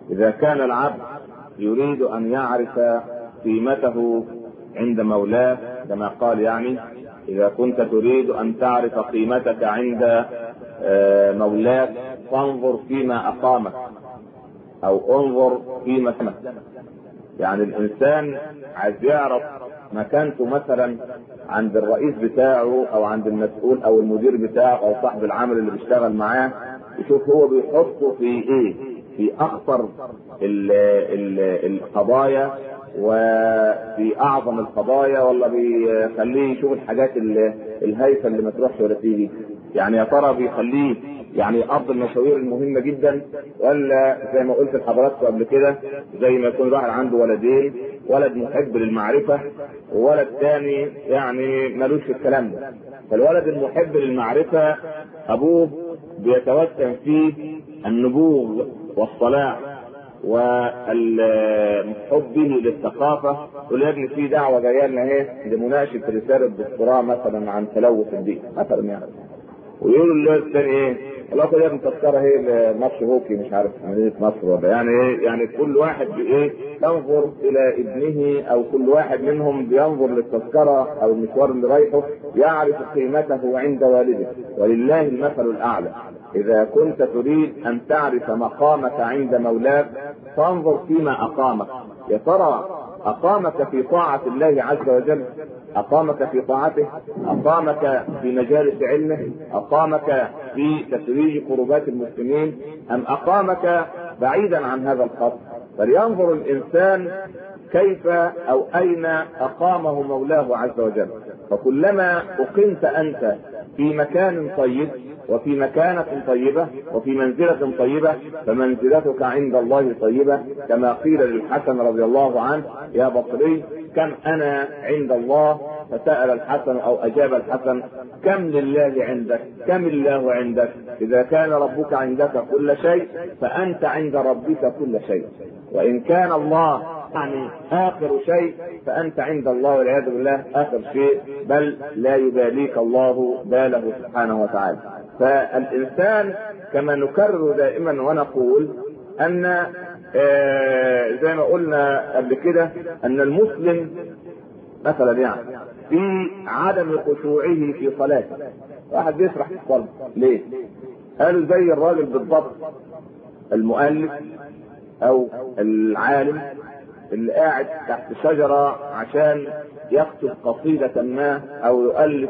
إذا كان العبد يريد أن يعرف قيمته عند مولاه كما قال يعني إذا كنت تريد أن تعرف قيمتك عند مولاك فانظر فيما أقامك أو انظر فيما سمك يعني الإنسان عايز يعرف مكانته مثلا عند الرئيس بتاعه او عند المسؤول او المدير بتاعه او صاحب العمل اللي بيشتغل معاه يشوف هو بيحطه في ايه في اخطر ال ال القضايا وفي اعظم القضايا ولا بيخليه يشوف الحاجات الهايفه اللي ما تروحش ولا تيجي يعني يا ترى بيخليه يعني قبض المشاوير المهمه جدا ولا زي ما قلت لحضراتكم قبل كده زي ما يكون واحد عنده ولدين ولد محب للمعرفه وولد ثاني يعني ملوش في الكلام ده فالولد المحب للمعرفه ابوه بيتوسم فيه النبوغ والصلاح وحبه للثقافه يقول يا ابني في دعوه جايه لنا اهي لمناقشه رساله دكتوراه مثلا عن تلوث البيئه مثلا يعني ويقولوا للولد الثاني ايه؟ والله خد يا ابني تذكره هي ماتش هوكي مش عارف مدينه مصر ولا يعني ايه يعني كل واحد بايه ينظر الى ابنه او كل واحد منهم بينظر للتذكره او المشوار اللي رايحه يعرف قيمته عند والده ولله المثل الاعلى اذا كنت تريد ان تعرف مقامك عند مولاك فانظر فيما اقامك يا ترى أقامك في طاعة الله عز وجل أقامك في طاعته أقامك في مجالس علمه أقامك في تفريج كربات المسلمين أم أقامك بعيدا عن هذا الخط فلينظر الإنسان كيف أو أين أقامه مولاه عز وجل فكلما أقمت أنت في مكان طيب وفي مكانة طيبة وفي منزلة طيبة فمنزلتك عند الله طيبة كما قيل للحسن رضي الله عنه يا بصري كم أنا عند الله فسأل الحسن أو أجاب الحسن كم لله عندك كم الله عندك إذا كان ربك عندك كل شيء فأنت عند ربك كل شيء وإن كان الله يعني آخر شيء فأنت عند الله والعياذ بالله آخر شيء بل لا يباليك الله باله سبحانه وتعالى فالإنسان كما نكرر دائما ونقول أن آه زي ما قلنا قبل كده أن المسلم مثلا يعني في عدم خشوعه في صلاته واحد بيسرح في الصلاة ليه؟ قالوا زي الراجل بالضبط المؤلف أو العالم اللي قاعد تحت شجرة عشان يكتب قصيدة ما أو يؤلف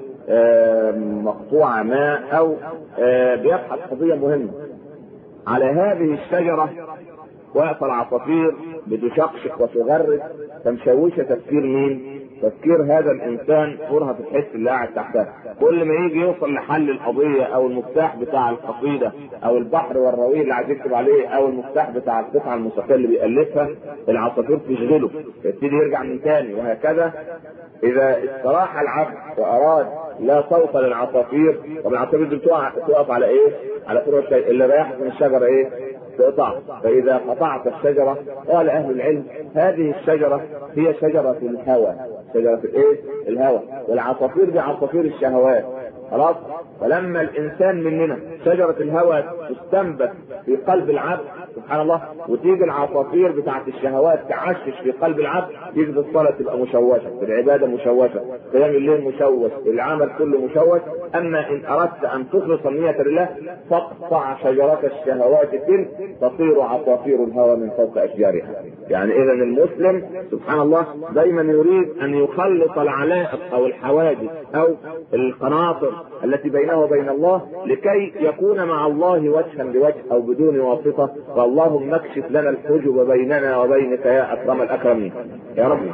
مقطوعة ما أو بيبحث قضية مهمة على هذه الشجرة واقف العصافير بتشقشق وتغرد فمشوشة تفكير مين؟ تفكير هذا الانسان فرهة الحس اللي قاعد تحتها كل ما يجي يوصل لحل القضية او المفتاح بتاع القصيدة او البحر والرويه اللي عايز يكتب عليه او المفتاح بتاع القطعة الموسيقية اللي بيألفها العصافير تشغله يبتدي يرجع من تاني وهكذا اذا استراح العبد واراد لا صوت للعصافير طب العصافير دي تقف على ايه؟ على فروع الشيء اللي رايح من الشجرة ايه؟ تقطع فإذا قطعت الشجرة قال أهل العلم هذه الشجرة هي شجرة الهوى شجرة الايه؟ الهوى والعصافير دي عصافير الشهوات خلاص فلما الانسان مننا شجرة الهوى تستنبت في قلب العبد سبحان الله وتيجي العصافير بتاعت الشهوات تعشش في قلب العبد يجي الصلاة تبقى مشوشة العبادة مشوشة قيام الليل مشوش العمل كله مشوش اما ان اردت ان تخلص النية لله فاقطع شجرة الشهوات تلك تطير عصافير الهوى من فوق اشجارها يعني اذا المسلم سبحان الله دايما يريد ان يخلص العلائق او الحواجز او القناطر التي بينه وبين الله لكي يكون مع الله وجها لوجه او بدون واسطه فاللهم اكشف لنا الحجب بيننا وبينك يا اكرم الاكرمين يا رب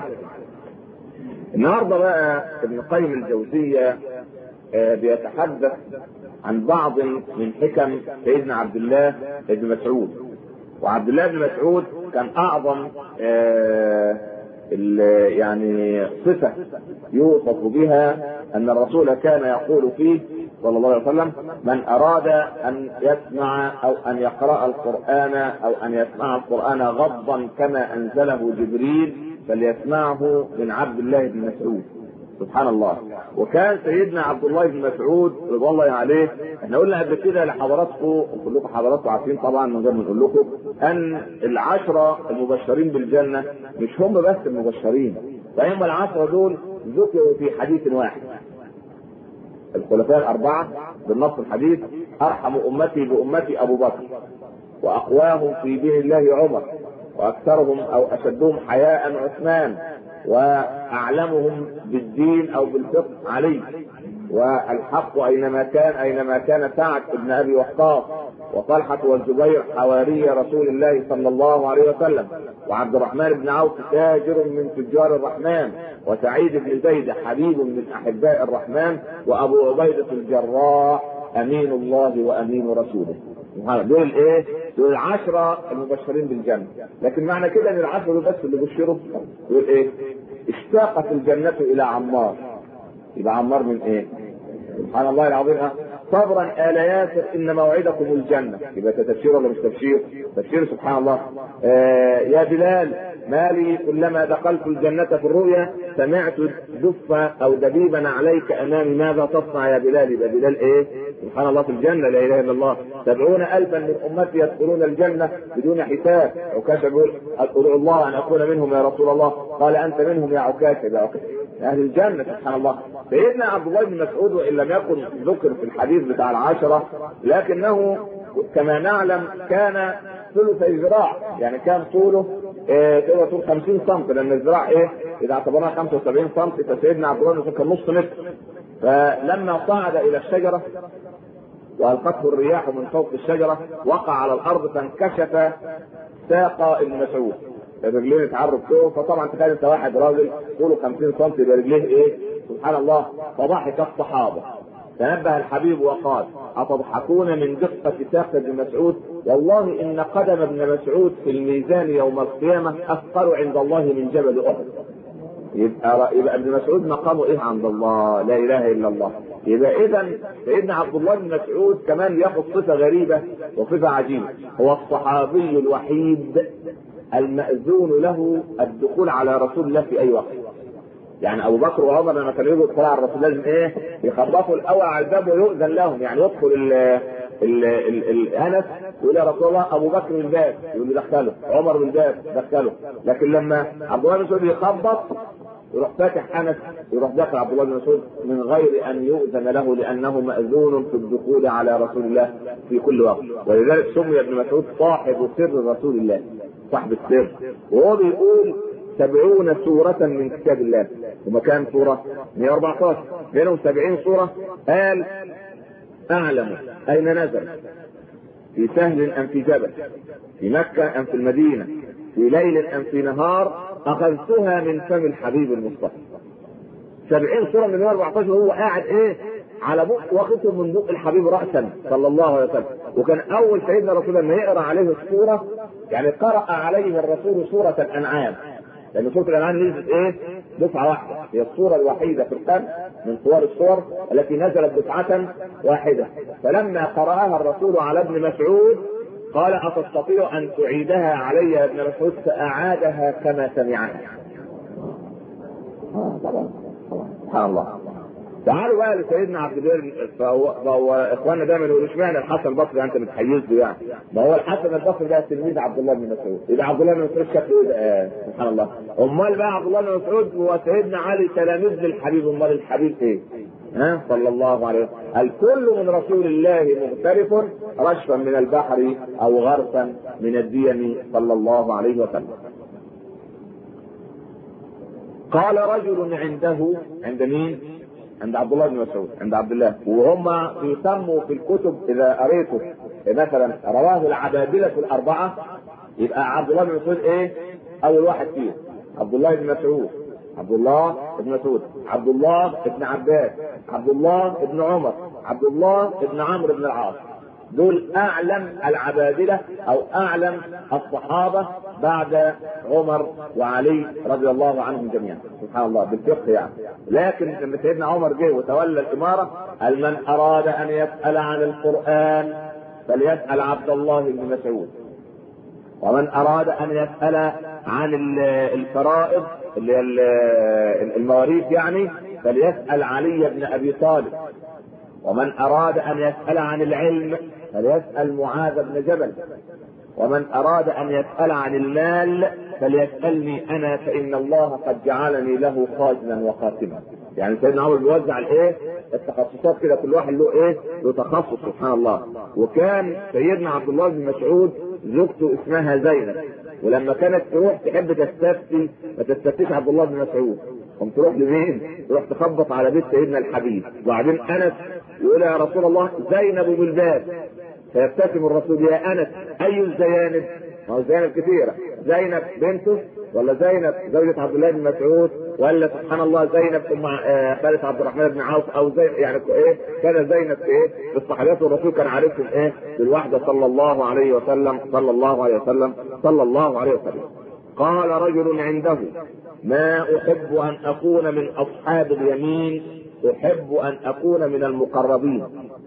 النهارده بقى ابن قيم الجوزيه بيتحدث عن بعض من حكم سيدنا عبد الله بن مسعود وعبد الله بن مسعود كان اعظم يعني صفه يوصف بها ان الرسول كان يقول فيه صلى الله عليه وسلم من اراد ان يسمع او ان يقرا القران او ان يسمع القران غضا كما انزله جبريل فليسمعه من عبد الله بن مسعود سبحان الله وكان سيدنا عبد الله بن مسعود رضي الله عليه احنا قلنا قبل كده لحضراتكم كلكم حضراتكم عارفين طبعا من غير ما نقول لكم ان العشره المبشرين بالجنه مش هم بس المبشرين فهم العشره دول ذكروا في حديث واحد الخلفاء الأربعة بالنص الحديث أرحم أمتي بأمتي أبو بكر وأقواهم في دين الله عمر وأكثرهم أو أشدهم حياء عثمان وأعلمهم بالدين أو بالفقه علي والحق أينما كان أينما كان سعد بن أبي وقاص وطلحة والزبير حواري رسول الله صلى الله عليه وسلم وعبد الرحمن بن عوف تاجر من تجار الرحمن وسعيد بن زيد حبيب من أحباء الرحمن وأبو عبيدة الجراح أمين الله وأمين رسوله دول ايه؟ دول العشرة المبشرين بالجنة، لكن معنى كده ان العشرة دول بس اللي بشروا دول ايه؟ اشتاقت الجنة إلى عمار. يبقى عمار من ايه؟ سبحان الله العظيم صبرا آل ياسر إن موعدكم الجنة يبقى تفسير ولا مش تفسير؟ تفسير سبحان الله آه يا بلال ما لي كلما دخلت الجنة في الرؤيا سمعت دفة أو دبيبا عليك أمامي ماذا تصنع يا بلال يبقى بلال إيه؟ سبحان الله في الجنة لا إله إلا الله سبعون ألفا من أمتي يدخلون الجنة بدون حساب عكاشة يقول أدعو الله أن أكون منهم يا رسول الله قال أنت منهم يا عكاشة يا عكاشة أهل الجنة سبحان الله سيدنا عبد الله بن مسعود وإن لم يكن ذكر في الحديث بتاع العشرة لكنه كما نعلم كان ثلث ذراع يعني كان طوله إيه تقدر تقول 50 سم لان الذراع ايه اذا اعتبرناها 75 سم فسيدنا عبد الله كان نص متر فلما صعد الى الشجره والقته الرياح من فوق الشجره وقع على الارض فانكشف ساق ابن مسعود الرجلين اتعرض فوق فطبعا تخيل انت واحد راجل طوله 50 سم يبقى رجليه ايه سبحان الله فضحك الصحابه تنبه الحبيب وقال أتضحكون من دقة ساق ابن مسعود والله إن قدم ابن مسعود في الميزان يوم القيامة أثقل عند الله من جبل أحد يبقى يبقى ابن مسعود مقامه ايه عند الله؟ لا اله الا الله. يبقى اذا سيدنا عبد الله بن مسعود كمان ياخذ صفه غريبه وصفه عجيبه، هو الصحابي الوحيد المأذون له الدخول على رسول الله في اي وقت. يعني ابو بكر وعمر لما كانوا يجوا يدخلوا على الرسول لازم ايه؟ يخبطوا الاول على الباب ويؤذن لهم يعني يدخل ال ال ال الانس يقول يا رسول الله ابو بكر بالباب يقول له دخله عمر بالباب دخله لكن لما عبد الله بن مسعود يخبط يروح فاتح انس يروح داخل عبد الله بن مسعود من غير ان يؤذن له لانه ماذون في الدخول على رسول الله في كل وقت ولذلك سمي ابن مسعود صاحب سر رسول الله صاحب السر وهو بيقول سبعون سورة من كتاب الله وما كان سورة 114 منهم سبعين سورة قال أعلم أين نزل في سهل أم في جبل في مكة أم في المدينة في ليل أم في نهار أخذتها من فم الحبيب المصطفى سبعين سورة من 114 وهو قاعد إيه على بق واخدهم من بق الحبيب رأسا صلى الله عليه وسلم وكان أول سيدنا رسول الله يقرأ عليه السورة يعني قرأ عليه الرسول سورة الأنعام لان سوره الانعام نزلت ايه؟ دفعه واحده هي الصوره الوحيده في القرن من صور الصور التي نزلت دفعه واحده فلما قراها الرسول على ابن مسعود قال أتستطيع أن تعيدها علي يا ابن مسعود فأعادها كما سمعها. آه طبعا سبحان الله. تعالوا بقى لسيدنا عبد الله فهو, فهو اخواننا دايما يقولوا اشمعنى الحسن البصري انت متحيز له يعني ما هو الحسن البصري ده تلميذ عبد الله بن مسعود اذا عبد الله بن مسعود شكله ايه آه سبحان الله امال بقى عبد الله بن مسعود هو سيدنا علي تلاميذ للحبيب امال الحبيب ايه؟ ها صلى الله عليه وسلم الكل من رسول الله مغترف رشفا من البحر او غرفا من الديم صلى الله عليه وسلم قال رجل عنده عند مين؟ عند عبد الله بن مسعود عند عبد الله وهم يسموا في الكتب اذا قريته مثلا رواه العبادله الاربعه يبقى عبد الله بن مسعود ايه؟ اول واحد فيهم عبد الله بن مسعود عبد الله بن مسعود عبد الله بن عباس عبد الله بن عمر عبد الله بن عمرو بن العاص دول اعلم العبادله او اعلم الصحابه بعد عمر وعلي رضي الله عنهم جميعا سبحان الله بالفقه يعني لكن لما سيدنا عمر جه وتولى الاماره قال من اراد ان يسال عن القران فليسال عبد الله بن مسعود ومن اراد ان يسال عن الفرائض اللي هي المواريث يعني فليسأل علي بن أبي طالب ومن أراد أن يسأل عن العلم فليسأل معاذ بن جبل ومن أراد أن يسأل عن المال فليسألني أنا فإن الله قد جعلني له خازنا وخاتما يعني سيدنا عمر بيوزع الايه التخصصات كده كل واحد له ايه له تخصص سبحان الله وكان سيدنا عبد الله بن مسعود زوجته اسمها زينب ولما كانت تروح تحب تستفتي ما تستفتيش عبد الله بن مسعود قم تروح لمين؟ تروح تخبط على بيت سيدنا الحبيب وبعدين انس يقول يا رسول الله زينب بالباب فيبتسم الرسول يا انس اي الزيانب؟ ما هو زينب كثيرة زينب بنته ولا زينب زوجة عبد الله بن مسعود ولا سبحان الله زينب ام خالة عبد الرحمن بن عوف او زي يعني ايه كان زينب في ايه في الصحابيات والرسول كان عارفهم ايه في الوحدة صلى الله عليه وسلم صلى الله عليه وسلم صلى الله عليه وسلم قال رجل عنده ما احب ان اكون من اصحاب اليمين احب ان اكون من المقربين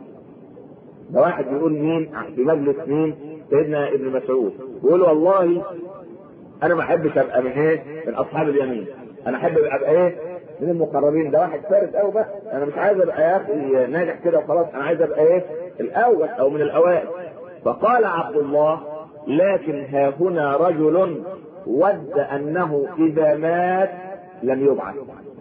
ده واحد بيقول مين في مجلس مين سيدنا ابن مسعود بيقول والله انا ما احبش ابقى من ايه من اصحاب اليمين انا احب ابقى ايه من المقربين ده واحد فارس قوي بس انا مش عايز ابقى يا اخي ناجح كده وخلاص انا عايز ابقى ايه الاول او من الاوائل فقال عبد الله لكن ها هنا رجل ود انه اذا مات لم يبعث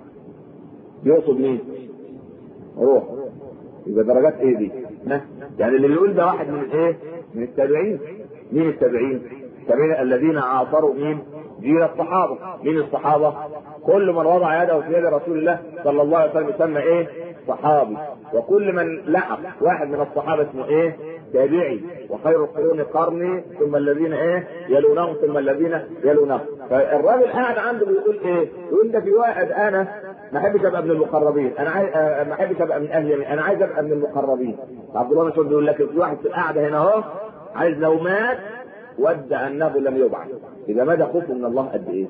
يقصد مين روح يبقى درجات ايه دي يعني اللي بيقول ده واحد من ايه من التابعين مين التابعين التابعين الذين عاصروا مين جيل الصحابة مين الصحابة كل من وضع يده في يد رسول الله صلى الله عليه وسلم يسمى ايه صحابي وكل من لحق واحد من الصحابة اسمه ايه تابعي وخير القرون قرني ثم الذين ايه يلونهم ثم الذين يلونهم فالراجل قاعد عنده بيقول ايه يقول ده في واحد انا ما احبش ابقى من المقربين انا عايز ما احبش ابقى من اهل اليمين انا عايز ابقى من المقربين عبد الله مسعود بيقول لك في واحد في القعده هنا اهو عايز لو مات ود انه لم يبعث اذا مدى خوفه من الله قد ايه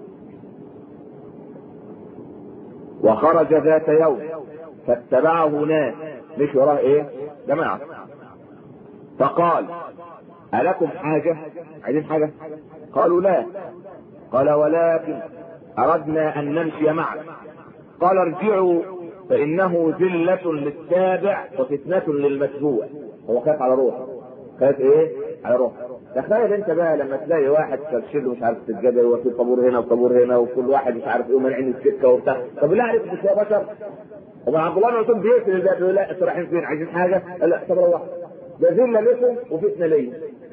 وخرج ذات يوم فاتبعه ناس مش وراه ايه جماعه فقال ألكم حاجة؟ عايزين حاجة؟ قالوا لا قال ولكن أردنا أن نمشي معك قال ارجعوا فإنه ذلة للتابع وفتنة للمتبوع هو خايف على روحه خايف ايه؟ على روحه تخيل انت بقى لما تلاقي واحد ترشده مش عارف تتجدل وفي طابور هنا وطابور هنا وكل واحد مش عارف ايه ومنعين السكه وبتاع طب بالله عليك مش يا بشر ومع عبد الله بن مسعود بيقفل الباب يقول لا انتوا رايحين فين عايزين حاجه؟ لا طب روح ده ذله لكم وفتنه ليا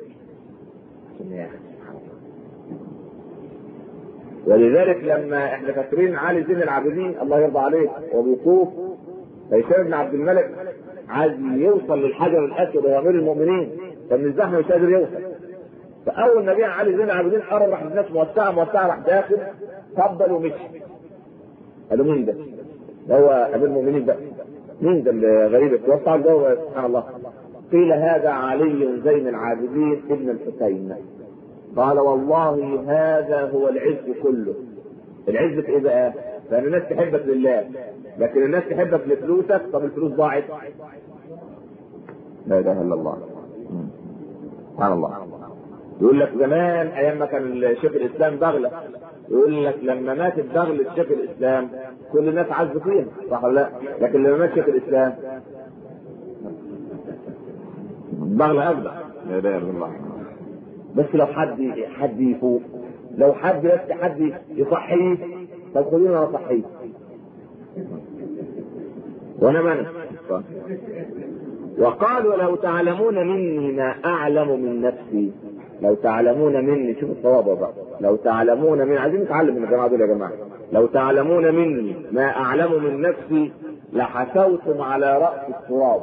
ولذلك لما احنا فاكرين علي زين العابدين الله يرضى عليه وبيطوف هشام بن عبد الملك عايز يوصل للحجر الاسود وهو امير المؤمنين فمن الزحمه مش قادر يوصل فاول ما جه علي زين العابدين قرب راح الناس موسعه موسعه راح داخل فضل ومشي قالوا مين ده؟ ده هو امير المؤمنين ده مين ده اللي غريب توسع الجو سبحان الله قيل هذا علي زين العابدين ابن الحسين قال والله هذا هو العز كله العز في ايه بقى؟ فان الناس تحبك لله لكن الناس تحبك لفلوسك طب الفلوس ضاعت لا اله الا الله سبحان الله يقول لك زمان ايام ما كان شيخ الاسلام بغله يقول لك لما ماتت بغلة شيخ الاسلام كل الناس عزوا فيها صح ولا لا؟ لكن لما مات شيخ الاسلام بغلة أبلغ لا اله الا الله بس لو حد حد يفوق لو حد بس حد يصحيه طب خلينا نصحيه وانا منع وقالوا لو تعلمون مني ما اعلم من نفسي لو تعلمون مني شوف الصواب بقى لو تعلمون مني عايزين نتعلم من الجماعه دول يا جماعه لو تعلمون مني ما اعلم من نفسي لحسوتم على راس التراب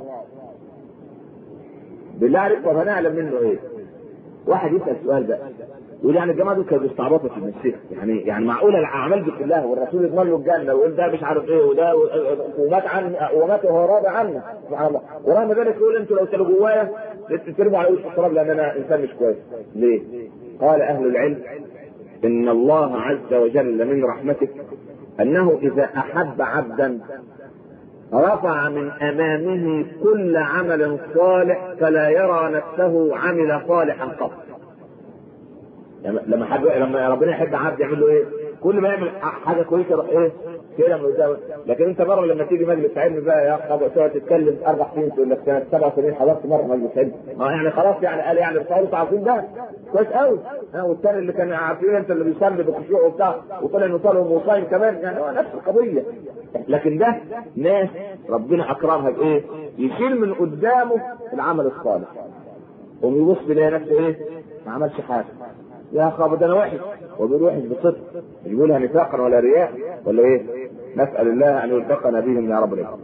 بالله عليك طب هنعلم منه ايه؟ واحد يسال السؤال ده يقول يعني الجماعه دول كانوا بيستعبطوا في المسيح يعني يعني معقوله الاعمال دي كلها والرسول يضمن له الجنه ويقول ده مش عارف ايه وده ومات عن ومات وهو راضي عنه سبحان الله ورغم ذلك يقول انتوا لو كانوا جوايا ترموا على وش التراب لان انا انسان مش كويس ليه؟ قال اهل العلم ان الله عز وجل من رحمته انه اذا احب عبدا رفع من امامه كل عمل صالح فلا يرى نفسه عمل صالحا قط لما حد لما ربنا يحب عبد يعمل له ايه؟ كل ما يعمل حاجه كويسه يروح ايه كده من قدام لكن انت مره لما تيجي مجلس علم بقى يا اخ تقعد تتكلم اربع سنين تقول لك سنه 77 حضرت مره مجلس علم ما يعني خلاص يعني قال يعني بتقولوا عارفين ده كويس قوي ها والثاني اللي كان عارفين انت اللي بيصلي بخشوع وبتاع وطلع انه صلى وصايم كمان يعني هو نفس القضيه لكن ده ناس ربنا اكرمها بايه؟ يشيل من قدامه العمل الصالح ويبص يلاقي نفسه ايه؟ ما عملش حاجه يا خبر ده انا وحش وبيقول وحش بصدق مش بيقولها نفاقا ولا رياء ولا ايه؟ نسال الله ان يلتقنا بهم يا رب العالمين.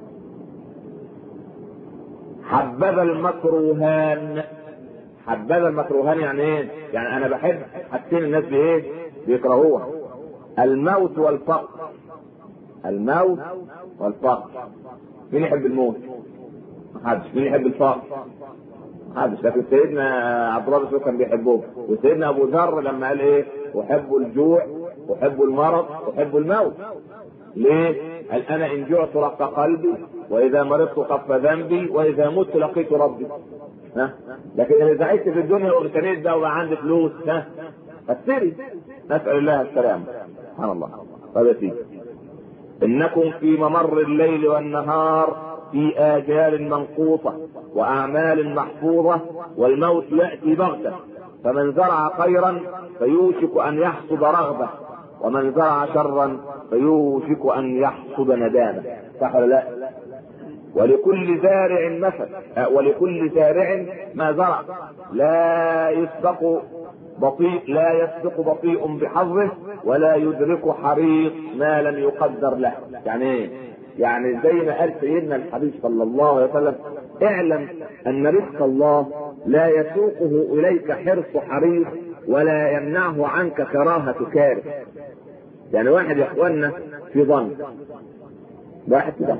حبذا المكروهان حبذا المكروهان يعني ايه؟ يعني انا بحب حاجتين الناس بايه؟ بيكرهوها الموت والفقر الموت والفقر مين يحب الموت؟ محدش مين يحب الفقر؟ محدش لكن سيدنا عبد الله بن كان بيحبوه وسيدنا ابو ذر لما قال ايه؟ احب الجوع احب المرض احب الموت ليه؟ قال انا ان جعت رق قلبي واذا مرضت خف ذنبي واذا مت لقيت ربي ها لكن اذا عشت في الدنيا واغتنيت بقى وبقى عندي فلوس ها هتسري نسال الله السلامه سبحان الله طيب يا سيدي انكم في ممر الليل والنهار في آجال منقوطة وأعمال محفوظة والموت يأتي بغتة فمن زرع خيرا فيوشك أن يحصد رغبة ومن زرع شرا فيوشك أن يحصد ندامة صح ولا لا؟ ولكل زارع مثل ولكل زارع ما زرع لا يسبق بطيء لا يسبق بطيء بحظه ولا يدرك حريق ما لم يقدر له يعني ايه يعني زي ما قال سيدنا الحبيب صلى الله عليه وسلم اعلم ان رزق الله لا يسوقه اليك حرص حريص ولا يمنعه عنك كراهة كاره يعني واحد يا اخوانا في ظن واحد في ظن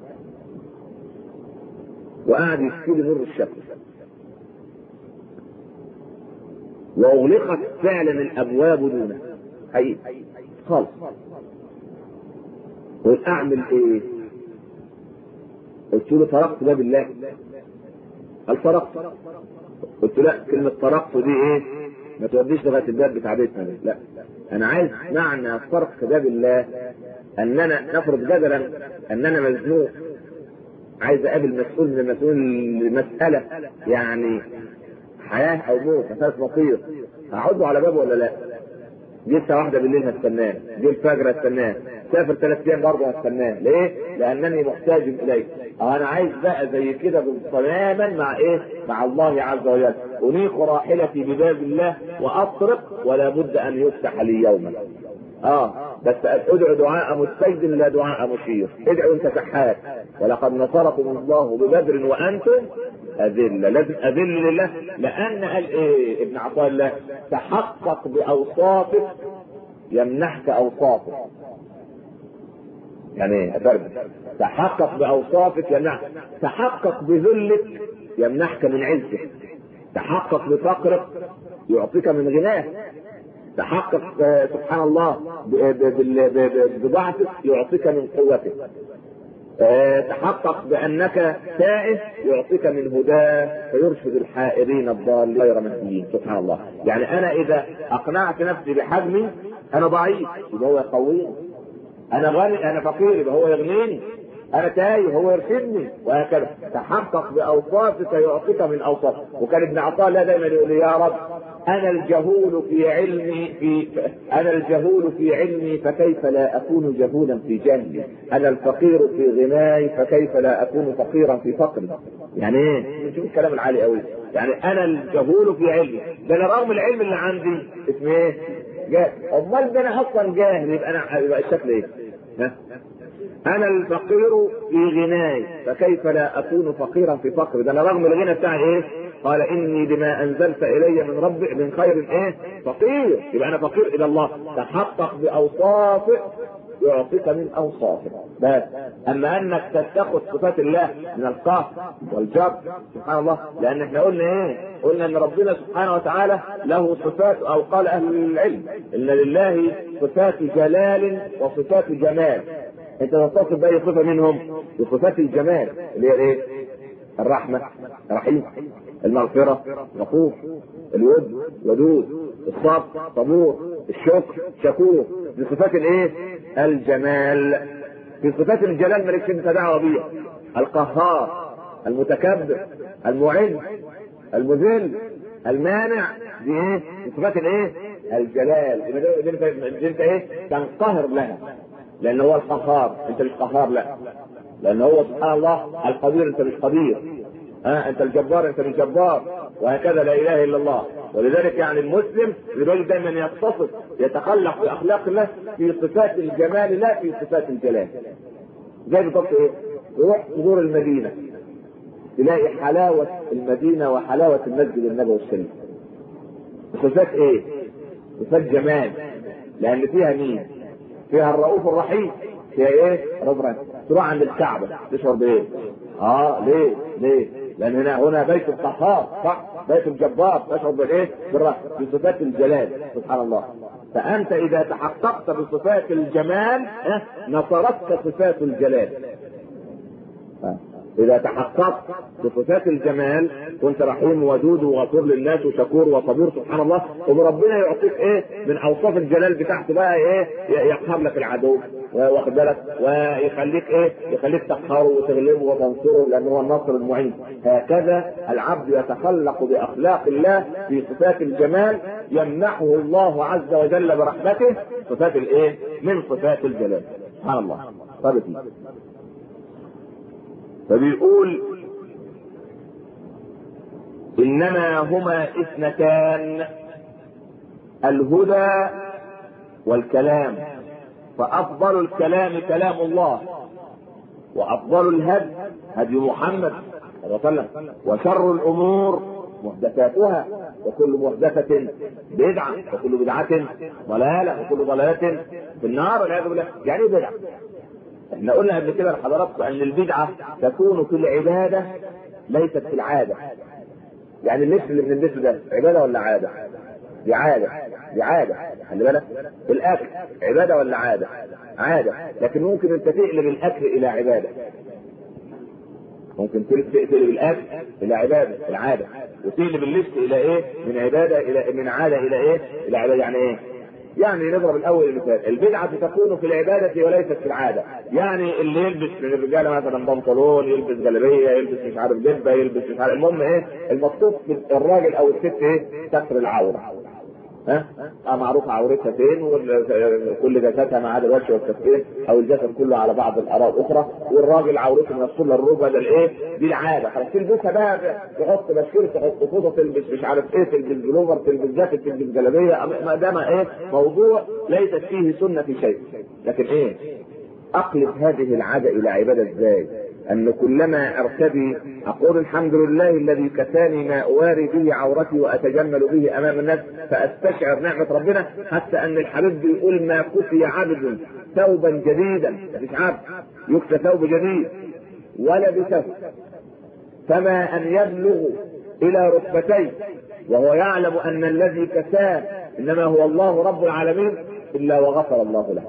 وقعد يشتري مر الشكل واغلقت فعلا الابواب دونه حقيقي خالص قلت اعمل ايه قلت له طرقت باب الله قال طرقت قلت لا كلمة طرقت دي ايه ما توديش لغاية الباب بتاع بيتنا لا انا عايز معنى طرق باب الله اننا نفرض جدلا اننا مزنوق عايز اقابل مسؤول من مسؤول مسألة يعني حياة او موت مسألة مصير هقعده على بابه ولا لا؟ جه الساعة واحدة بالليل هستناه، جه الفجر هستناه، سافر ثلاث ايام برضه هستناه، ليه؟ لأنني محتاج إليه، أنا عايز بقى زي كده تماما مع إيه؟ مع الله عز وجل، أنيق راحلتي بباب الله وأطرق ولا بد أن يفتح لي يوما. اه بس ادعو دعاء مستجد لا دعاء مشير ادعوا انت سحات ولقد نصركم الله ببدر وانتم اذله لازم اذل لله لان قال ايه ابن عطاء الله تحقق باوصافك يمنحك اوصافك يعني ايه تحقق باوصافك يمنحك تحقق بذلك يمنحك من عزك تحقق بفقرك يعطيك من غناه تحقق سبحان الله بضعفك يعطيك من قوتك تحقق بانك تائه يعطيك من هداه فيرشد الحائرين الضالين غير مهديين سبحان الله يعني انا اذا اقنعت نفسي بحجمي انا ضعيف يبقى هو يقويني انا غني انا فقير يبقى هو يغنيني انا تايه هو يرشدني وهكذا تحقق باوصافك يعطيك من اوصافك وكان ابن عطاء الله دايما يقول يا رب انا الجهول في علمي في انا الجهول في علمي فكيف لا اكون جهولا في جهلي انا الفقير في غناي فكيف لا اكون فقيرا في فقري يعني ايه شوف الكلام العالي قوي يعني انا الجهول في علمي ده انا رغم العلم اللي عندي اسمه ايه جاهل امال ده انا اصلا جاهل يبقى انا يبقى الشكل ايه ها انا الفقير في غناي فكيف لا اكون فقيرا في فقري ده انا رغم الغنى بتاعي ايه قال اني بما انزلت الي من ربي من خير ايه فقير يبقى انا فقير الى الله تحقق باوصافه يعطيك من اوصافه بس اما انك تتخذ صفات الله من القهر والجر سبحان الله لان احنا قلنا ايه قلنا ان ربنا سبحانه وتعالى له صفات او قال اهل العلم ان لله صفات جلال وصفات جمال انت تتصف باي صفه منهم بصفات الجمال اللي هي ايه الرحمه رحيم المغفرة غفور الود ودود الصبر صبور الشكر شكور في صفات الايه؟ الجمال في صفات الجلال مالكش انت دعوه بيها القهار المتكبر المعز المذل المانع دي ايه؟ في صفات الايه؟ الجلال دي انت دي انت ايه؟ تنقهر لها لان هو القهار انت مش قهار لا لان هو سبحان الله القدير انت مش قدير ها انت الجبار انت مش جبار وهكذا لا اله الا الله ولذلك يعني المسلم يريد دايما يتصف يتخلق باخلاق الله في صفات الجمال لا في صفات الجلال زي بالضبط ايه؟ يروح تزور المدينه تلاقي حلاوه المدينه وحلاوه المسجد النبوي الشريف صفات ايه؟ صفات جمال لان فيها مين؟ فيها الرؤوف الرحيم فيها ايه؟ ربنا تروح عند الكعبه تشعر بايه؟ اه ليه؟ ليه؟ لان هنا هنا بيت القهار صح؟ بيت الجبار تشعر بالايه؟ بالرحمه بصفات الجلال سبحان الله فانت اذا تحققت بصفات الجمال نصرتك صفات الجلال إذا تحققت بصفات الجمال كنت رحيم ودود وغفور للناس وشكور وصبور سبحان الله وربنا يعطيك إيه من أوصاف الجلال بتاعته بقى إيه يقهر لك العدو واخد بالك ويخليك إيه يخليك تقهره وتغلبه وتنصره لأنه هو الناصر المعين هكذا العبد يتخلق بأخلاق الله في صفات الجمال يمنحه الله عز وجل برحمته صفات الإيه من صفات الجلال سبحان الله طيب فبيقول انما هما اثنتان الهدى والكلام فافضل الكلام كلام الله وافضل الهدي هدي محمد صلى الله عليه وسلم وشر الامور محدثاتها وكل محدثة بدعة وكل بدعة ضلالة وكل ضلالة في النار والعياذ بالله يعني ايه بدعة؟ احنا قلنا قبل كده لحضراتكم ان البدعه تكون في العباده ليست في العاده. يعني اللبس اللي بنلبسه ده عباده ولا عاده؟ دي عاده دي عاده خلي بالك الاكل عباده ولا عاده؟ عاده لكن ممكن انت تقلب الاكل الى عباده. ممكن تقلب الاكل الى عباده العاده وتقلب اللبس الى ايه؟ من عباده الى من عاده الى ايه؟ الى عباده يعني ايه؟ يعني نضرب الاول المثال البدعه تكون في العباده وليست في العاده يعني اللي يلبس من الرجاله مثلا بنطلون يلبس جلابيه يلبس مش عارف جبه يلبس مش عارف المهم ايه المقصود في الراجل او الست ايه ستر العوره ها اه معروف عورتها فين وكل جسدها ما عدا الوجه والكفين او الجسد كله على بعض الاراء الاخرى والراجل عورته من الصله للركبه ده الايه دي العاده خلاص تلبسها بقى تحط بشكير تحط فوطه تلبس مش عارف ايه تلبس بلوفر تلبس جاكيت تلبس جلابيه ما دام ايه موضوع ليست فيه سنه في شيء لكن ايه اقلب هذه العاده الى عباده ازاي؟ أن كلما أرتدي أقول الحمد لله الذي كساني ما أواري به عورتي وأتجمل به أمام الناس فأستشعر نعمة ربنا حتى أن الحبيب بيقول ما كسي عبد ثوبا جديدا مفيش عبد يكسى ثوب جديد ولبسه فما أن يبلغ إلى ركبتيه وهو يعلم أن الذي كساه إنما هو الله رب العالمين إلا وغفر الله له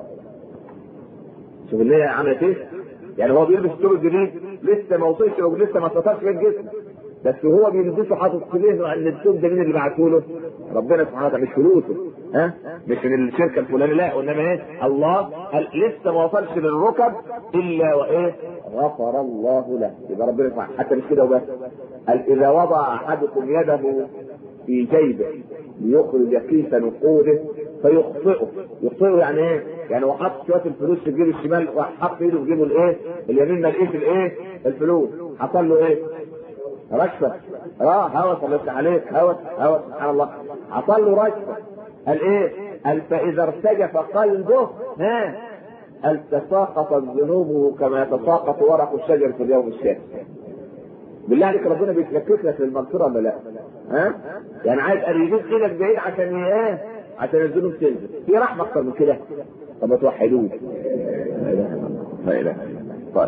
شوف اللي هي عملت ايه؟ يعني هو بيلبس الثوب الجديد لسه ما وصلش او لسه ما سترش في الجسم بس وهو بيلبسه حاطط في ذهنه ان الثوب ده مين اللي بعته له؟ ربنا سبحانه وتعالى مش فلوسه ها؟ مش من الشركه الفلانيه لا انما ايه؟ الله قال لسه ما وصلش للركب الا وايه؟ غفر الله له يبقى ربنا سبحانه حتى مش كده وبس قال اذا وضع احدكم يده في جيبه ليخرج كيس نقوده فيخطئه يخطئه يعني ايه؟ يعني هو حط شويه الفلوس في الجيب الشمال وحط ايده في جيبه الايه؟ اليمين ما لقيش الايه؟ الفلوس حصل له ايه؟ رشفه اه هوس الله يفتح عليك هوس هوس سبحان الله حصل له رشفه قال ايه؟ قال فاذا ارتجف قلبه ها قال تساقطت ذنوبه كما يتساقط ورق الشجر في اليوم الشاكر بالله عليك ربنا بيتلكك لك للمغفره ولا لا؟ ها؟ يعني عايز يجيب ايدك بعيد عشان ايه؟ عشان الذنوب تنزل، في رحمه اكتر من كده؟ طب ما توحدوه. لا اله الا الله، لا اله الا الله. طيب.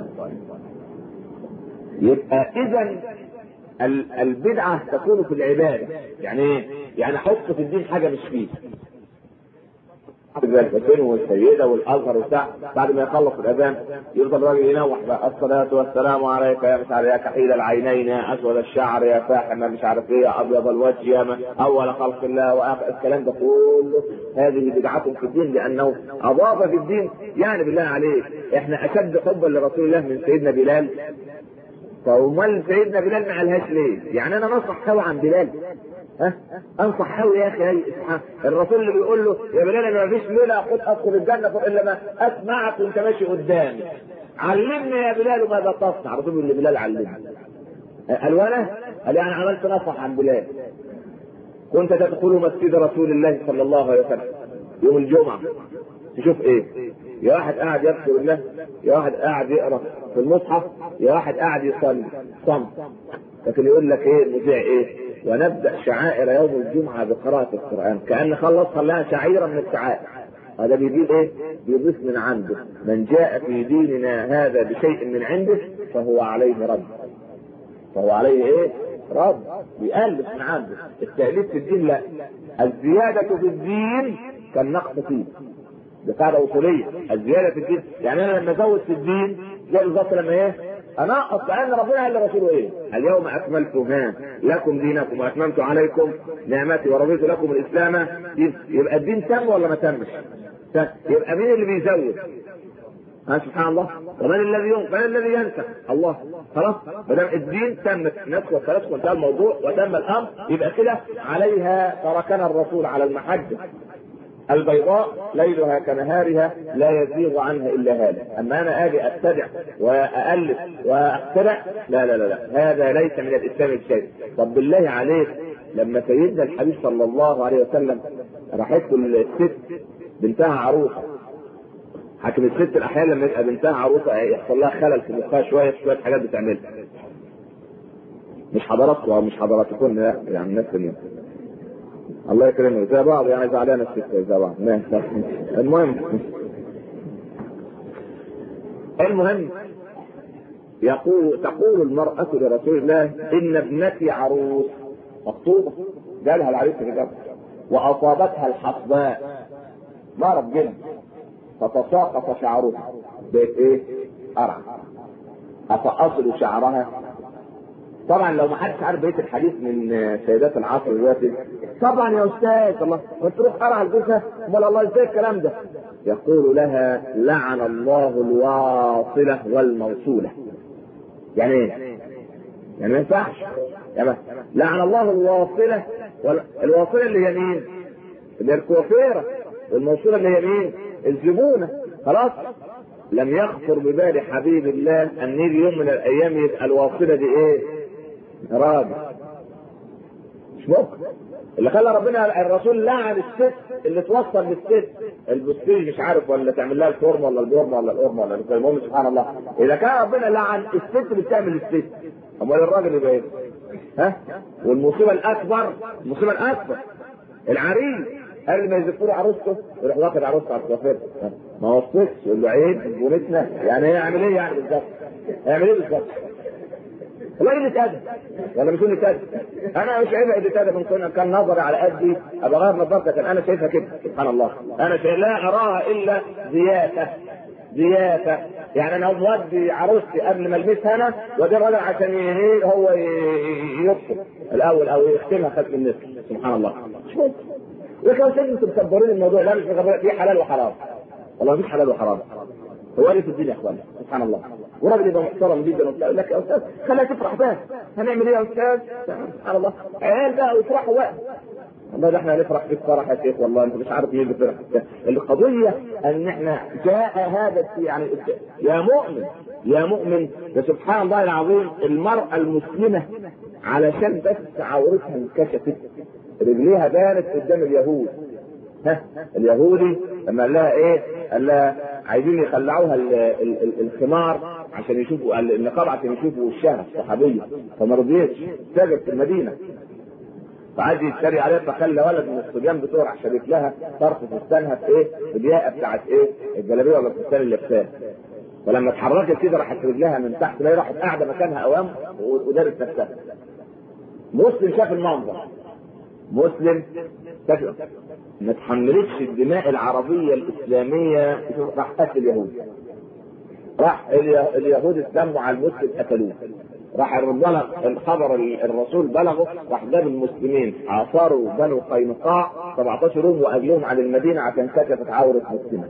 يبقى اذا البدعه تكون في العباده، يعني ايه؟ يعني حط في الدين حاجه مش فيه. زي الحسين والسيده والازهر وبتاع بعد ما يخلص الاذان يفضل الراجل ينوح بقى الصلاه والسلام عليك يا مش عارف يا كحيل العينين يا اسود الشعر يا فاحم مش عارف ايه يا ابيض الوجه يا من اول خلق الله واخر الكلام ده كله هذه بدعه في الدين لانه اضاف في الدين يعني بالله عليك احنا اشد حبا لرسول الله من سيدنا بلال فامال سيدنا بلال ما قالهاش ليه؟ يعني انا نصح قوي عن بلال ها انصح قوي يا اخي سبحان الرسول اللي بيقول له يا بلال انا ما فيش ليله قد ادخل الجنه الا ما اسمعك وانت ماشي قدامي علمني يا بلال ماذا تصنع الرسول بيقول لبلال علمني قال وانا؟ قال يعني عملت نصح عن بلال كنت تدخل مسجد رسول الله صلى الله عليه وسلم يوم الجمعه تشوف ايه؟ يا واحد قاعد يذكر الله يا واحد قاعد يقرا في المصحف يا واحد قاعد يصلي صمت لكن يقول لك ايه المذيع ايه؟ ونبدا شعائر يوم الجمعه بقراءه القران كان خلص خلاها شعيره من الشعائر هذا بيجيب ايه؟ بيضيف من عنده من جاء في ديننا هذا بشيء من عنده فهو عليه رد فهو عليه ايه؟ رد بيألف من عنده التأليف في الدين لا الزيادة في الدين كالنقص فيه دي قاعدة أصولية الزيادة في الدين يعني أنا لما أزود في الدين زي بالظبط لما إيه؟ انقص لان ربنا قال لرسوله ايه؟ اليوم اكملت ها لكم دينكم واتممت عليكم نعمتي ورضيت لكم الاسلام يبقى الدين تم ولا ما تمش؟ يبقى مين اللي بيزود؟ ها سبحان الله ومن الذي ينقذ من الذي ينسى الله خلاص ما دام الدين تمت نسخ وثلاث وانتهى الموضوع وتم الامر يبقى كده عليها تركنا الرسول على المحجه البيضاء ليلها كنهارها لا يزيغ عنها الا هذا اما انا اجي ابتدع والف واخترع لا لا لا لا هذا ليس من الاسلام شيء طب بالله عليك لما سيدنا الحبيب صلى الله عليه وسلم راحت له الست بنتها عروسه حاكم الست الاحيان لما يبقى بنتها عروسه يحصل لها خلل في مخها شويه شويه حاجات بتعملها مش حضراتكم او مش حضراتكم لا يعني الناس اللي الله يكرمه زي بعض يعني زعلان الست زي بعض المهم المهم يقول تقول المرأة لرسول الله إن ابنتي عروس مخطوبة جالها العريس في وأصابتها الحصباء مرض جلد فتساقط شعرها بقت ايه؟ قرع أفأصل شعرها طبعا لو ما حدش عارف بقيه الحديث من سيدات العصر دلوقتي طبعا يا استاذ الله ما تروح قرع الجثه امال الله ازاي الكلام ده يقول لها لعن الله الواصله والموصوله يعني ايه؟ يعني ما ينفعش يعني لعن الله الواصله وال... الواصله اللي هي مين؟ اللي هي الكوافيره والموصوله اللي هي مين؟ الزبونه خلاص لم يخطر ببال حبيب الله ان يجي يوم من الايام يبقى الواصله دي ايه؟ راجل مش ممكن اللي خلى ربنا الرسول لعن الست اللي توصل للست البستيج مش عارف ولا تعمل لها الفورم ولا البورم ولا القرم ولا المهم سبحان الله اذا كان ربنا لعن الست اللي بتعمل الست امال الراجل يبقى ايه؟ ها؟ والمصيبه الاكبر المصيبه الاكبر العريس قبل ما يزفوا له عروسته يروح واخد عروسته على الكوافير ما وصلتش يقول له عيب بنتنا يعني هيعمل ايه يعني بالظبط؟ هيعمل ايه بالظبط؟ والله قلة أدب ولا مش قلة أدب أنا مش شايفها قلة أدب من كان نظري على قدي أبقى غير نظرتك كان أنا شايفها كده سبحان الله أنا شايف لا أراها إلا زيادة زيادة يعني أنا مودي عروستي قبل ما ألبسها أنا وده الراجل عشان ايه هو يفصل الأول أو يختمها ختم النصف سبحان الله مش ممكن لكن يا انتم مكبرين الموضوع لا مش مكبرين في حلال وحرام والله مفيش حلال وحرام هو اللي في الدنيا يا اخوان سبحان الله وراجل يبقى محترم جدا وبتاع يقول لك يا استاذ خليها تفرح بقى هنعمل ايه يا استاذ سبحان الله عيال بقى ويفرحوا بقى والله ده احنا هنفرح في الفرح يا شيخ والله انت مش عارف مين بيفرح القضيه ان احنا جاء هذا يعني يا مؤمن يا مؤمن يا سبحان الله العظيم المراه المسلمه علشان بس عورتها انكشفت رجليها بانت قدام اليهود ها اليهودي لما قال لها ايه؟ قال لها عايزين يخلعوها ال ال ال الخمار عشان يشوفوا النقاب عشان يشوفوا وشها الصحابيه فما رضيتش سجد في المدينه فعايز يتريق عليها فخلى ولد من الصبيان بتوع شريك لها طرف فستانها في ايه؟ في الياقه بتاعت ايه؟ الجلابيه ولا الفستان اللي لابساه فلما اتحركت كده راحت رجلها من تحت لا راحت قاعده مكانها اوام ودارت نفسها مسلم شاف المنظر مسلم تفهم ما تحملتش الدماء العربيه الاسلاميه راح قتل اليهود راح اليهود استموا على المسلم قتلوه راح بلغ الخبر الرسول بلغه راح جاب المسلمين عاصروا بنو قينقاع 17 يوم واجلوهم على المدينه عشان كشفت عوره مسلمه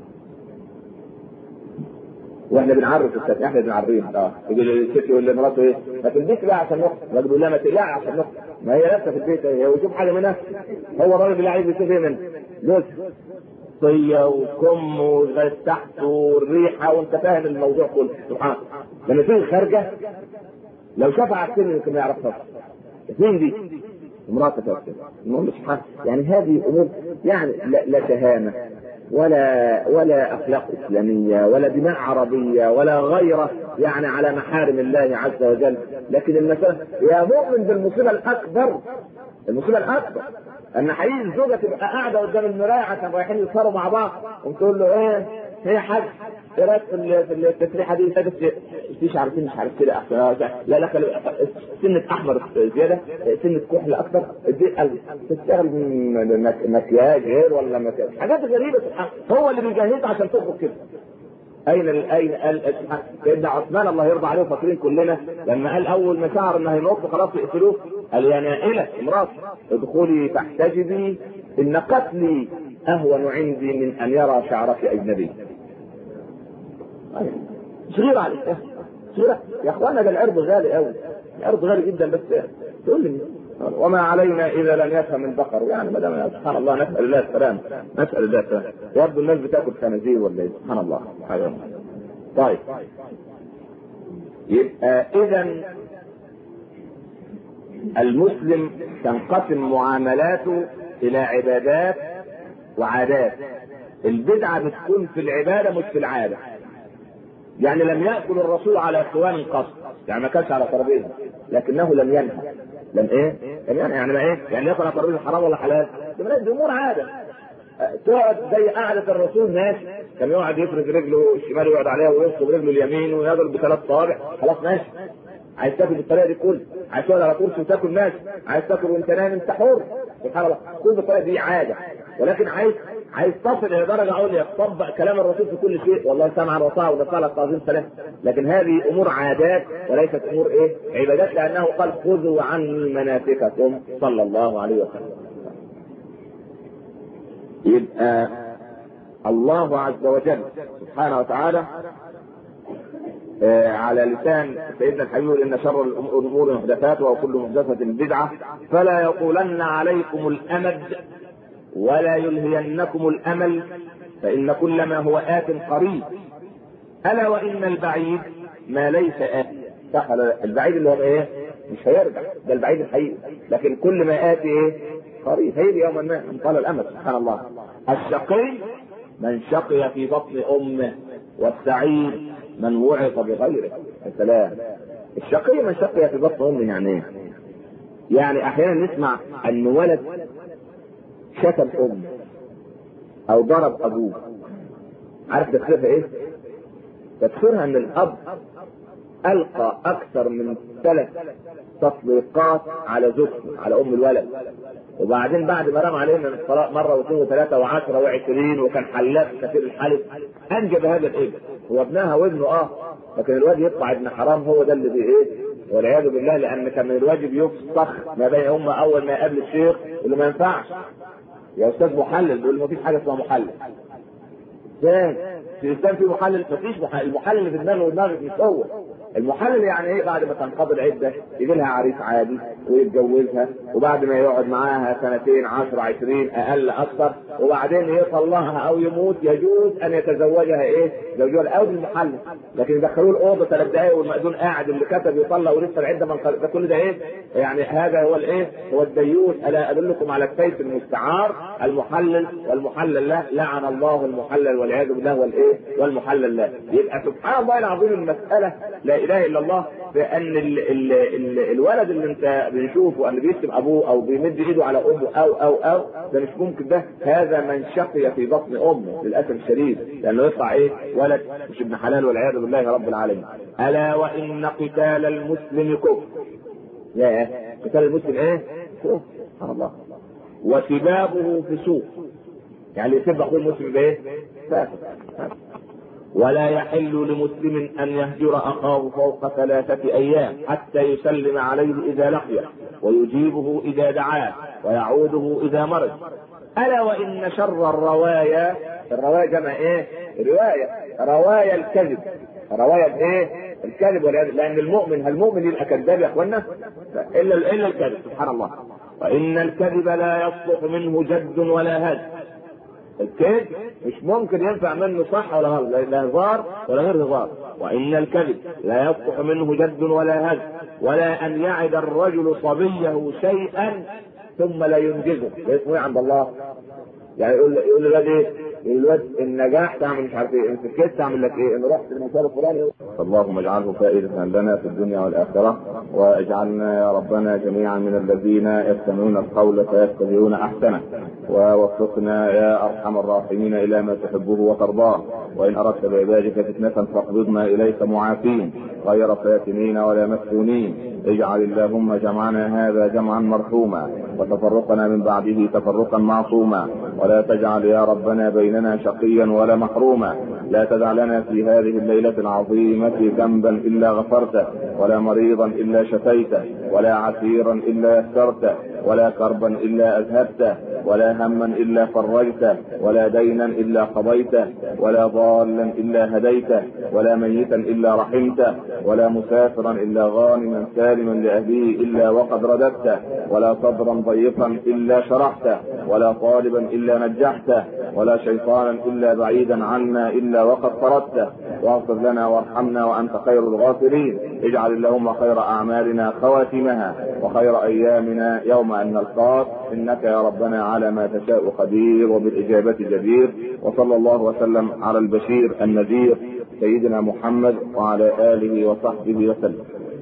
واحنا بنعرف الست احنا بنعرفهم اه يقول الست يقول لمراته ايه ما تلبسي بقى عشان نخطب الراجل يقول لها ما تقلعي عشان نخطب ما هي لابسه في البيت هي ويشوف حاجه منها هو الراجل اللي عايز يشوف ايه منها جوز طيه وكم ولغايه تحت والريحه وانت فاهم الموضوع كله سبحان الله لما تيجي خارجه لو شافها على السن يمكن ما يعرفهاش مين دي؟ امرأة المهم سبحان يعني هذه امور يعني لا, لا شهامه ولا ولا اخلاق اسلاميه ولا دماء عربيه ولا غيره يعني على محارم الله عز وجل لكن المساله يا مؤمن بالمصيبه الاكبر المصيبه الاكبر ان حقيقي الزوجه تبقى قاعده قدام المرايه عشان رايحين يسهروا مع بعض وتقول له ايه هي حاجه ايه رايك في التسريحه دي بس مش عارفين مش عارف كده احسن لا لا خلي سنه احمر زياده سنه كحل اكثر تشتغل مكياج غير ولا مكياج حاجات غريبه هو اللي بيجهزها عشان تخرج كده اين اين قال سيدنا عثمان الله يرضى عليه فاكرين كلنا لما قال اول ما شعر انه هيموت خلاص يقتلوه قال يا نائله امراه ادخلي فاحتجبي ان قتلي اهون عندي من ان يرى شعرك اجنبي صغيرة عليك صغيرة يا اخوانا ده العرض غالي قوي العرض غالي جدا بس تقول لي وما علينا اذا لم يفهم البقر يعني ما دام سبحان الله نسال الله السلام نسال الله السلام يبدو الناس بتاكل خنازير ولا ايه سبحان الله حيوان طيب يبقى اذا المسلم تنقسم معاملاته الى عبادات وعادات البدعه بتكون في العباده مش في العاده يعني لم ياكل الرسول على اخوان قط يعني ما كانش على ترابيزه لكنه لم ينهى لم ايه؟ لم ينهى يعني ما ايه؟ يعني ياكل على ترابيزه حرام ولا حلال؟ دي امور عاده تقعد زي قعدة الرسول ماشي كان يقعد يفرد رجله الشمال ويقعد عليها وينصب رجله اليمين ويضرب بثلاث صوابع خلاص ماشي عايز تاكل بالطريقه دي كل عايز تقعد على كرسي وتاكل ماشي عايز تاكل وانت نايم انت حر سبحان الله كل بالطريقه دي عاده ولكن عايز عايز تصل الى درجه عليا تطبق كلام الرسول في كل شيء والله سمعا وطاعه ونسال لك تعظيم سلام لكن هذه امور عادات وليست امور ايه؟ عبادات لانه قال خذوا عني مناسككم صلى الله عليه وسلم. يبقى الله عز وجل سبحانه وتعالى آه على لسان سيدنا الحبيب ان شر الامور محدثاتها وكل محدثه بدعه فلا يطولن عليكم الامد ولا يلهينكم الامل فان كل ما هو ات قريب الا وان البعيد ما ليس ات صح البعيد اللي هو ايه مش هيرجع ده البعيد الحقيقي لكن كل ما اتي ايه قريب هيجي يوما ما من طال الامل سبحان الله الشقي من شقي في بطن امه والسعيد من وعظ بغيره السلام الشقي من شقي في بطن امه يعني ايه يعني احيانا نسمع ان ولد شتم امه او ضرب ابوه عارف تفسيرها ايه تفسيرها ان الاب القى اكثر من ثلاث تطليقات على زوجته على ام الولد وبعدين بعد ما رمى عليه من الطلاق مره واثنين وثلاثه وعشره وعشرين وكان حلاق كثير الحلف انجب هذا الابن هو ابنها وابنه اه لكن الواد يطلع ابن حرام هو ده اللي بي ايه والعياذ بالله لان كان من الواجب يفسخ ما بين هم اول ما يقابل الشيخ اللي ما ينفعش يا استاذ محلل بيقول ما فيش حاجه اسمها محلل ازاي في الاسلام في محلل مفيش محلل المحلل اللي في دماغه ودماغك مش هو المحلل يعني ايه بعد ما تنقضي العده يجي لها عريس عادي ويتجوزها وبعد ما يقعد معاها سنتين 10 20 اقل اكثر وبعدين يطلقها او يموت يجوز ان يتزوجها ايه؟ زوجها الاول المحلل لكن يدخلوه الاوضه ثلاث دقائق والمأذون قاعد اللي كتب يطلق ولسه العده ما ده كل ده ايه؟ يعني هذا هو الايه؟ هو الديوث الا ادلكم على السيف المستعار المحلل والمحلل له لعن الله المحلل والعياذ بالله والايه؟ والمحلل له يبقى سبحان الله العظيم المساله لا اله الا الله بان ال ال ال الولد اللي انت بنشوفه اللي بيشتم ابوه او بيمد ايده على امه او او او ده مش ممكن ده هذا من شقي في بطن امه للاسف الشديد لانه يطلع ايه ولد مش ابن حلال والعياذ بالله رب العالمين الا وان قتال المسلم كفر يا قتال المسلم ايه؟ كفر سبحان الله وسبابه فسوق يعني يسب اخوه المسلم بايه؟ فاسق ولا يحل لمسلم ان يهجر اخاه فوق ثلاثه ايام حتى يسلم عليه اذا لقيه ويجيبه اذا دعاه ويعوده اذا مرض الا وان شر الروايا الروايا جمع ايه؟ روايه روايا الكذب روايا ايه؟ الكذب لان المؤمن هل المؤمن يبقى كذاب يا اخوانا؟ الا الا الكذب سبحان الله وان الكذب لا يصلح منه جد ولا هز الكذب مش ممكن ينفع منه صح ولا غلط لا هزار ولا غير هزار وان الكذب لا يصلح منه جد ولا هز ولا ان يعد الرجل صبيه شيئا ثم لا ينجزه ده اسمه ايه عند الله يعني يقول يقول له ايه الواد النجاح تعمل مش عارف ايه ان سكت تعمل لك ايه ان رحت المسار الفلاني اللهم اجعله فائدة لنا في الدنيا والاخرة واجعلنا يا ربنا جميعا من الذين يستمعون القول فيتبعون احسنه ووفقنا يا ارحم الراحمين الى ما تحبه وترضاه وان اردت بعبادك فتنة فاقبضنا اليك معافين غير فاتنين ولا مفتونين اجعل اللهم جمعنا هذا جمعا مرحوما وتفرقنا من بعده تفرقا معصوما ولا تجعل يا ربنا بيننا شقيا ولا محروما لا تدع لنا في هذه الليلة العظيمة ذنبا إلا غفرته ولا مريضا إلا شفيته ولا عسيرا إلا يسرته ولا كربا إلا أذهبته ولا هما إلا فرجته ولا دينا إلا قضيته ولا ضالا إلا هديته ولا ميتا إلا رحمته ولا مسافرا إلا غانما سالما لأهله إلا وقد رددته ولا صدرا ضيقا إلا شرحته ولا طالبا إلا نجحته ولا شيطانا إلا بعيدا عنا إلا وقد طردته واغفر لنا وارحمنا وأنت خير الغافرين اجعل اللهم خير أعمالنا خواتمها وخير أيامنا يوم أن نلقاك إنك يا ربنا على ما تشاء قدير وبالإجابة جدير وصلى الله وسلم على البشير النذير سيدنا محمد وعلى آله وصحبه وسلم